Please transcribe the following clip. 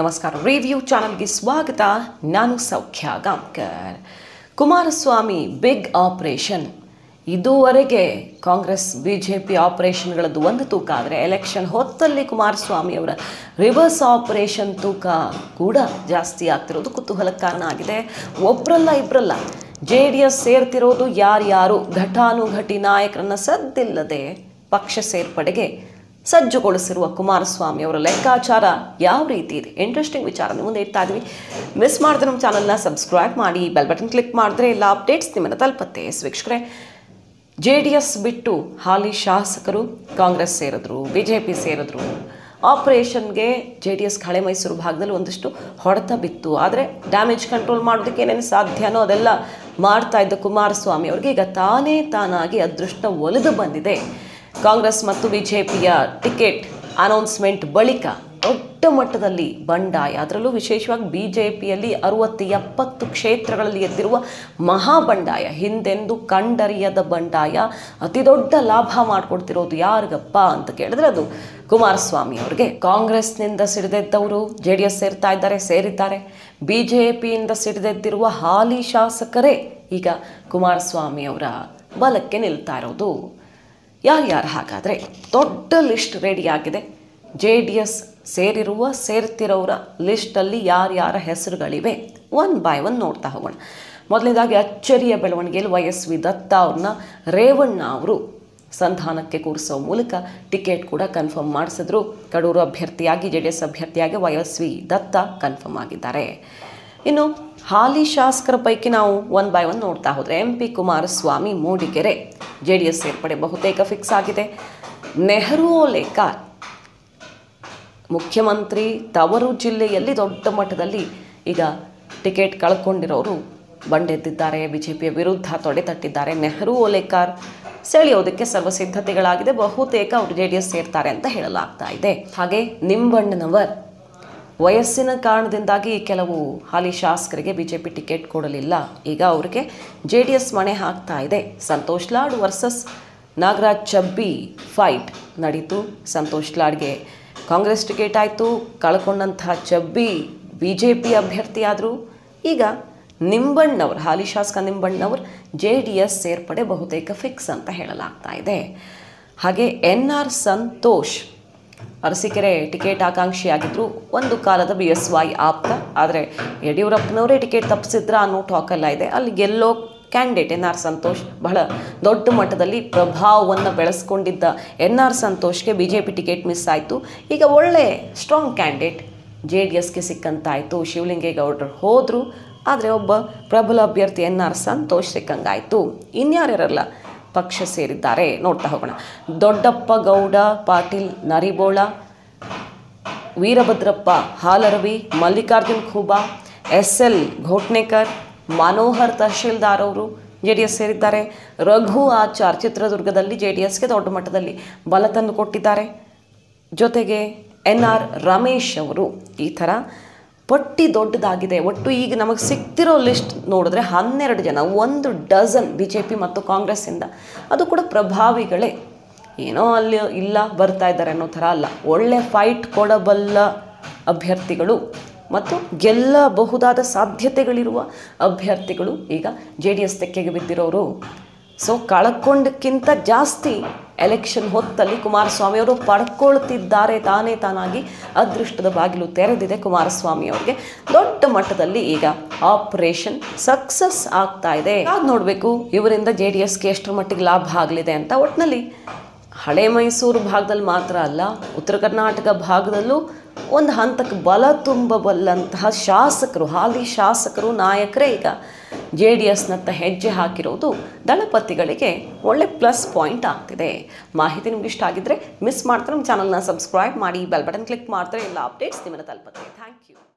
ನಮಸ್ಕಾರ ರಿವ್ಯೂ ಚಾನಲ್ಗೆ ಸ್ವಾಗತ ನಾನು ಸೌಖ್ಯ ಗಾಂವ್ಕರ್ ಕುಮಾರಸ್ವಾಮಿ ಬಿಗ್ ಆಪರೇಷನ್ ಇದುವರೆಗೆ ಕಾಂಗ್ರೆಸ್ ಬಿ ಜೆ ಪಿ ಆಪರೇಷನ್ಗಳದ್ದು ಒಂದು ತೂಕ ಆದರೆ ಎಲೆಕ್ಷನ್ ಹೊತ್ತಲ್ಲಿ ಕುಮಾರಸ್ವಾಮಿ ಅವರ ರಿವರ್ಸ್ ಆಪರೇಷನ್ ತೂಕ ಕೂಡ ಜಾಸ್ತಿ ಆಗ್ತಿರೋದು ಕುತೂಹಲಕ್ಕೆ ಕಾರಣ ಆಗಿದೆ ಒಬ್ಬರಲ್ಲ ಇಬ್ಬರಲ್ಲ ಜೆ ಡಿ ಎಸ್ ಸೇರ್ತಿರೋದು ಯಾರ್ಯಾರು ಘಟಾನುಘಟಿ ನಾಯಕರನ್ನ ಸದ್ದಿಲ್ಲದೆ ಪಕ್ಷ ಸೇರ್ಪಡೆಗೆ ಸಜ್ಜುಗೊಳಿಸಿರುವ ಕುಮಾರಸ್ವಾಮಿ ಅವರ ಲೆಕ್ಕಾಚಾರ ಯಾವ ರೀತಿ ಇದೆ ಇಂಟ್ರೆಸ್ಟಿಂಗ್ ವಿಚಾರ ಮುಂದೆ ಇಡ್ತಾ ಇದ್ವಿ ಮಿಸ್ ಮಾಡಿದ್ರೆ ನಮ್ಮ ಚಾನಲ್ನ ಸಬ್ಸ್ಕ್ರೈಬ್ ಮಾಡಿ ಬೆಲ್ ಬಟನ್ ಕ್ಲಿಕ್ ಮಾಡಿದ್ರೆ ಎಲ್ಲ ಅಪ್ಡೇಟ್ಸ್ ನಿಮ್ಮನ್ನು ತಲುಪತ್ತೆ ವೀಕ್ಷಕರೇ ಜೆ ಡಿ ಎಸ್ ಬಿಟ್ಟು ಹಾಲಿ ಶಾಸಕರು ಕಾಂಗ್ರೆಸ್ ಸೇರಿದ್ರು ಬಿ ಜೆ ಪಿ ಸೇರಿದ್ರು ಆಪರೇಷನ್ಗೆ ಜೆ ಡಿ ಎಸ್ ಹಳೆ ಮೈಸೂರು ಭಾಗದಲ್ಲಿ ಒಂದಿಷ್ಟು ಹೊಡೆತ ಬಿತ್ತು ಆದರೆ ಡ್ಯಾಮೇಜ್ ಕಂಟ್ರೋಲ್ ಮಾಡೋದಕ್ಕೆ ಏನೇನು ಸಾಧ್ಯನೋ ಅದೆಲ್ಲ ಮಾಡ್ತಾ ಇದ್ದ ಕುಮಾರಸ್ವಾಮಿ ಅವರಿಗೆ ಈಗ ತಾನೇ ತಾನಾಗಿ ಅದೃಷ್ಟ ಒಲಿದು ಬಂದಿದೆ ಕಾಂಗ್ರೆಸ್ ಮತ್ತು ಬಿ ಜೆ ಪಿಯ ಟಿಕೆಟ್ ಅನೌನ್ಸ್ಮೆಂಟ್ ಬಳಿಕ ದೊಡ್ಡ ಮಟ್ಟದಲ್ಲಿ ಬಂಡಾಯ ಅದರಲ್ಲೂ ವಿಶೇಷವಾಗಿ ಬಿ ಜೆ ಪಿಯಲ್ಲಿ ಅರುವತ್ತು ಎಪ್ಪತ್ತು ಕ್ಷೇತ್ರಗಳಲ್ಲಿ ಎದ್ದಿರುವ ಮಹಾಬಂಡಾಯ ಹಿಂದೆಂದು ಕಂಡರಿಯದ ಬಂಡಾಯ ಅತಿ ದೊಡ್ಡ ಲಾಭ ಮಾಡಿಕೊಡ್ತಿರೋದು ಯಾರಿಗಪ್ಪ ಅಂತ ಕೇಳಿದ್ರೆ ಅದು ಕುಮಾರಸ್ವಾಮಿ ಅವ್ರಿಗೆ ಕಾಂಗ್ರೆಸ್ನಿಂದ ಸಿಡಿದೆದ್ದವರು ಜೆ ಡಿ ಎಸ್ ಸೇರ್ತಾ ಇದ್ದಾರೆ ಸೇರಿದ್ದಾರೆ ಬಿ ಜೆ ಪಿಯಿಂದ ಸಿಡಿದೆದ್ದಿರುವ ಹಾಲಿ ಶಾಸಕರೇ ಈಗ ಕುಮಾರಸ್ವಾಮಿ ಅವರ ಬಲಕ್ಕೆ ನಿಲ್ತಾ ಇರೋದು ಯಾರ್ಯಾರು ಹಾಗಾದರೆ ದೊಡ್ಡ ಲಿಸ್ಟ್ ರೆಡಿ ಆಗಿದೆ ಜೆ ಡಿ ಎಸ್ ಸೇರಿರುವ ಸೇರ್ತಿರೋರ ಲಿಸ್ಟಲ್ಲಿ ಯಾರ್ಯಾರ ಹೆಸರುಗಳಿವೆ ಒನ್ ಬೈ ಒನ್ ನೋಡ್ತಾ ಹೋಗೋಣ ಮೊದಲನೇದಾಗಿ ಅಚ್ಚರಿಯ ಬೆಳವಣಿಗೆಯಲ್ಲಿ ವೈ ಎಸ್ ವಿ ದತ್ತ ಅವ್ರನ್ನ ರೇವಣ್ಣ ಅವರು ಸಂಧಾನಕ್ಕೆ ಕೂರಿಸೋ ಮೂಲಕ ಟಿಕೆಟ್ ಕೂಡ ಕನ್ಫರ್ಮ್ ಮಾಡಿಸಿದ್ರು ಕಡೂರು ಅಭ್ಯರ್ಥಿಯಾಗಿ ಜೆ ಡಿ ಎಸ್ ಅಭ್ಯರ್ಥಿಯಾಗಿ Y S V Datta confirm ಆಗಿದ್ದಾರೆ ಇನ್ನು ಹಾಲಿ ಶಾಸಕರ ಪೈಕಿ ನಾವು ಒನ್ ಬೈ ಒನ್ ನೋಡ್ತಾ ಹೋದರೆ M P Kumaraswamy Mudigere J D S ಸೇರ್ಪಡೆ ಬಹುತೇಕ ಫಿಕ್ಸ್ ಆಗಿದೆ ನೆಹರು ಓಲೇಕಾರ್ ಮುಖ್ಯಮಂತ್ರಿ ತವರು ಜಿಲ್ಲೆಯಲ್ಲಿ ದೊಡ್ಡ ಮಟ್ಟದಲ್ಲಿ ಈಗ ಟಿಕೆಟ್ ಕಳ್ಕೊಂಡಿರೋರು ಬಂಡೆದ್ದಿದ್ದಾರೆ ಬಿ ಜೆ ಪಿಯ ವಿರುದ್ಧ ತೊಡೆ ತಟ್ಟಿದ್ದಾರೆ ನೆಹರು ಓಲೇಕಾರ್ ಸೆಳೆಯೋದಕ್ಕೆ ಸರ್ವ ಸಿದ್ಧತೆಗಳಾಗಿದೆ ಬಹುತೇಕ ಅವರು ಜೆ ಡಿ ಎಸ್ ಸೇರ್ತಾರೆ ಅಂತ ಹೇಳಲಾಗ್ತಾ ಇದೆ ಹಾಗೆ ನಿಂಬಣ್ಣನವರ್ ವಯಸ್ಸಿನ ಕಾರಣದಿಂದಾಗಿ ಕೆಲವು ಹಾಲಿ ಶಾಸಕರಿಗೆ ಬಿ ಜೆ ಪಿ ಟಿಕೆಟ್ ಕೊಡಲಿಲ್ಲ ಈಗ ಅವರಿಗೆ ಜೆ ಡಿ ಎಸ್ ಮಣೆ ಹಾಕ್ತಾ ಇದೆ ಸಂತೋಷ್ ಲಾಡ್ ವರ್ಸಸ್ ನಾಗರಾಜ್ ಚಬ್ಬಿ ಫೈಟ್ ನಡೀತು ಸಂತೋಷ್ ಲಾಡ್ಗೆ ಕಾಂಗ್ರೆಸ್ ಟಿಕೆಟ್ ಆಯಿತು ಕಳ್ಕೊಂಡಂತಹ ಚಬ್ಬಿ ಬಿ ಜೆ ಪಿ ಅಭ್ಯರ್ಥಿಯಾದರು ಈಗ ನಿಂಬಣ್ಣವ್ರು ಹಾಲಿ ಶಾಸಕ ನಿಂಬಣ್ಣವ್ರು ಜೆ ಡಿ ಎಸ್ ಸೇರ್ಪಡೆ ಬಹುತೇಕ ಫಿಕ್ಸ್ ಅಂತ ಹೇಳಲಾಗ್ತಾ ಇದೆ ಹಾಗೆ N R Santosh Arsikere ticket ಆಕಾಂಕ್ಷಿಯಾಗಿದ್ದರು ಒಂದು ಕಾಲದ ಬಿ ಎಸ್ ವೈ ಆಪ್ತ ಆದರೆ ಯಡಿಯೂರಪ್ಪನವರೇ ಟಿಕೆಟ್ ತಪ್ಪಿಸಿದ್ರ ಅನ್ನೋ ಟಾಕೆಲ್ಲ ಇದೆ ಅಲ್ಲಿ ಗೆಲ್ಲೋ ಕ್ಯಾಂಡಿಡೇಟ್ ಎನ್ ಆರ್ ಸಂತೋಷ್ ಬಹಳ ದೊಡ್ಡ ಮಟ್ಟದಲ್ಲಿ ಪ್ರಭಾವವನ್ನು ಬೆಳೆಸ್ಕೊಂಡಿದ್ದ ಎನ್ ಆರ್ ಸಂತೋಷ್ಗೆ B J P ticket miss ಆಯಿತು ಈಗ ಒಳ್ಳೆ ಸ್ಟ್ರಾಂಗ್ ಕ್ಯಾಂಡಿಡೇಟ್ ಜೆ ಡಿ ಎಸ್ಗೆ ಸಿಕ್ಕಂತಾಯಿತು ಶಿವಲಿಂಗೇಗೌಡರು ಹೋದರು ಆದರೆ ಒಬ್ಬ ಪ್ರಬಲ ಅಭ್ಯರ್ಥಿ ಎನ್ ಆರ್ ಸಂತೋಷ್ ಸಿಕ್ಕಂಗಾಯಿತು ಇನ್ಯಾರ್ಯಾರಲ್ಲ ಪಕ್ಷ ಸೇರಿದ್ದಾರೆ ನೋಡ್ತಾ ಹೋಗೋಣ ದೊಡ್ಡಪ್ಪ ಗೌಡ ಪಾಟೀಲ್ ನರಿಬೋಳ ವೀರಭದ್ರಪ್ಪ ಹಾಲರವಿ ಮಲ್ಲಿಕಾರ್ಜುನ್ ಖೂಬಾ ಎಸ್ ಎಲ್ ಘೋಟ್ನೇಕರ್ ಮನೋಹರ್ ತಹಶೀಲ್ದಾರ್ ಅವರು ಜೆ ಡಿ ಎಸ್ ಸೇರಿದ್ದಾರೆ ರಘು ಆಚಾರ್ ಚಿತ್ರದುರ್ಗದಲ್ಲಿ ಜೆ ಡಿ ಎಸ್ಗೆ ದೊಡ್ಡ ಮಟ್ಟದಲ್ಲಿ ಬಲ ತಂದು ಕೊಟ್ಟಿದ್ದಾರೆ ಜೊತೆಗೆ ಎನ್ ಆರ್ ರಮೇಶ್ ಅವರು ಈ ಥರ ಪಟ್ಟಿ ದೊಡ್ಡದಾಗಿದೆ ಒಟ್ಟು ಈಗ ನಮಗೆ ಸಿಗ್ತಿರೋ ಲಿಸ್ಟ್ ನೋಡಿದ್ರೆ ಹನ್ನೆರಡು ಜನ ಒಂದು ಡಜನ್ ಬಿ ಜೆ ಪಿ ಮತ್ತು ಕಾಂಗ್ರೆಸ್ಸಿಂದ ಅದು ಕೂಡ ಪ್ರಭಾವಿಗಳೇ ಏನೋ ಅಲ್ಲಿ ಇಲ್ಲ ಬರ್ತಾ ಇದ್ದಾರೆ ಅನ್ನೋ ಥರ ಅಲ್ಲ ಒಳ್ಳೆ ಫೈಟ್ ಕೊಡಬಲ್ಲ ಅಭ್ಯರ್ಥಿಗಳು ಮತ್ತು ಗೆಲ್ಲಬಹುದಾದ ಸಾಧ್ಯತೆಗಳಿರುವ ಅಭ್ಯರ್ಥಿಗಳು ಈಗ ಜೆ ಡಿ ಎಸ್ ತೆಕ್ಕೆಗೆ ಬಿದ್ದಿರೋರು ಸೊ ಕಳ್ಕೊಂಡಕ್ಕಿಂತ ಜಾಸ್ತಿ ಎಲೆಕ್ಷನ್ ಹೊತ್ತಲ್ಲಿ ಕುಮಾರಸ್ವಾಮಿ ಅವರು ಪಡ್ಕೊಳ್ತಿದ್ದಾರೆ ತಾನೇ ತಾನಾಗಿ ಅದೃಷ್ಟದ ಬಾಗಿಲು ತೆರೆದಿದೆ ಕುಮಾರಸ್ವಾಮಿ ಅವರಿಗೆ ದೊಡ್ಡ ಮಟ್ಟದಲ್ಲಿ ಈಗ ಆಪರೇಷನ್ ಸಕ್ಸಸ್ ಆಗ್ತಾ ಇದೆ ಅದು ನೋಡಬೇಕು ಇವರಿಂದ ಜೆ ಡಿ ಎಸ್ಗೆ ಎಷ್ಟರ ಮಟ್ಟಿಗೆ ಲಾಭ ಆಗಲಿದೆ ಅಂತ ಒಟ್ಟಿನಲ್ಲಿ ಹಳೆ ಮೈಸೂರು ಭಾಗದಲ್ಲಿ ಮಾತ್ರ ಅಲ್ಲ ಉತ್ತರ ಕರ್ನಾಟಕ ಭಾಗದಲ್ಲೂ ಒಂದು ಹಂತಕ್ಕೆ ಬಲ ತುಂಬಬಲ್ಲಂತಹ ಶಾಸಕರು ಹಾಲಿ ಶಾಸಕರು ನಾಯಕರೇ ಈಗ ಜೆ ಡಿ ಎಸ್ನತ್ತ ಹೆಜ್ಜೆ ಹಾಕಿರೋದು ದಳಪತಿಗಳಿಗೆ ಒಳ್ಳೆ ಪ್ಲಸ್ ಪಾಯಿಂಟ್ ಆಗ್ತಿದೆ ಮಾಹಿತಿ ನಿಮ್ಗೆ ಇಷ್ಟ ಆಗಿದ್ದರೆ ಮಿಸ್ ಮಾಡ್ತಾರೆ ನಮ್ಮ ಚಾನಲ್ನ ಸಬ್ಸ್ಕ್ರೈಬ್ ಮಾಡಿ ಬೆಲ್ ಬಟನ್ ಕ್ಲಿಕ್ ಮಾಡ್ತಾರೆ ಎಲ್ಲ ಅಪ್ಡೇಟ್ಸ್ ನಿಮ್ಮನ್ನು ತಲುಪುತ್ತೆ ಥ್ಯಾಂಕ್ ಯು